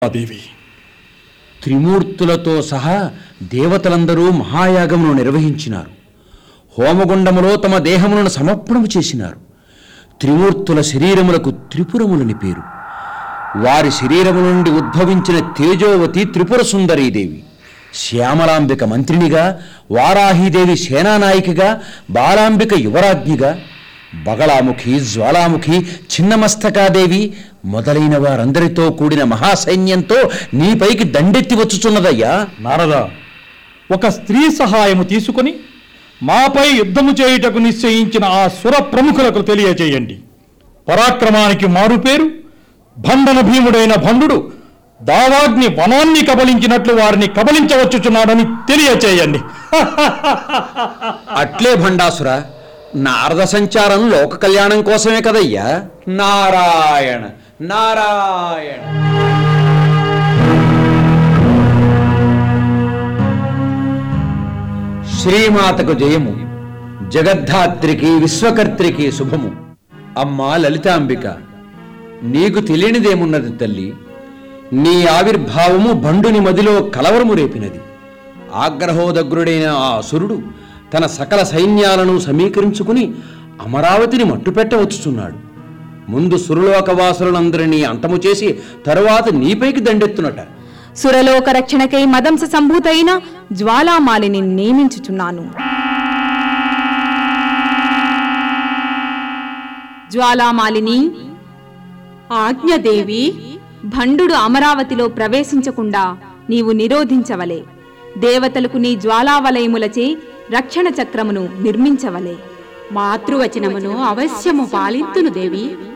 దేవి త్రిమూర్తులతో సహా దేవతలందరూ మహాయాగమును నిర్వహించినారు హోమగుండములో తమ దేహములను సమర్పణము చేసినారు త్రిమూర్తుల శరీరములకు త్రిపురములని పేరు వారి శరీరము నుండి ఉద్భవించిన తేజోవతి త్రిపుర సుందరీదేవి శ్యామలాంబిక మంత్రినిగా వారాహీదేవి సేనానాయికగా బాలాంబిక యువరాజ్ఞిగా బగళాముఖి జ్వాలాముఖి చిన్నమస్తకాదేవి మొదలైన వారందరితో కూడిన మహాసైన్యంతో నీపైకి దండెత్తి వచ్చుచున్నదయ్యా నారద ఒక స్త్రీ సహాయము తీసుకొని మాపై యుద్ధము చేయుటకు నిశ్చయించిన ఆ సుర ప్రముఖులకు తెలియచేయండి పరాక్రమానికి మారుపేరు భండన భీముడైన భండుడు దావాగ్ని వనాన్ని కబలించినట్లు వారిని కబలించవచ్చుచున్నాడని తెలియచేయండి అట్లే భండాసుర నారద సంచారం లోక కళ్యాణం కోసమే కదయ్యా నారాయణ నారాయణ శ్రీమాతకు జయము జగద్ధాత్రికి విశ్వకర్త్రికి శుభము అమ్మా లలితాంబిక నీకు తెలియనిదేమున్నది తల్లి నీ ఆవిర్భావము బండుని మదిలో కలవరము రేపినది ఆగ్రహోదగ్రుడైన ఆ అసురుడు తన సకల సైన్యాలను సమీకరించుకుని అమరావతిని మట్టుపెట్టవచ్చుచున్నాడు ముందు సురలోకవాసులందరినీ అంతము చేసి తరువాత నీపైకి దండెత్తునట సురలోక రక్షణకై మదంస సంభూతైన జ్వాలామాలిని నియమించుచున్నాను జ్వాలామాలిని ఆజ్ఞదేవి భండుడు అమరావతిలో ప్రవేశించకుండా నీవు నిరోధించవలే దేవతలకు నీ జ్వాలావలయములచే రక్షణ చక్రమును నిర్మించవలే మాతృవచనమును అవశ్యము పాలింతును దేవి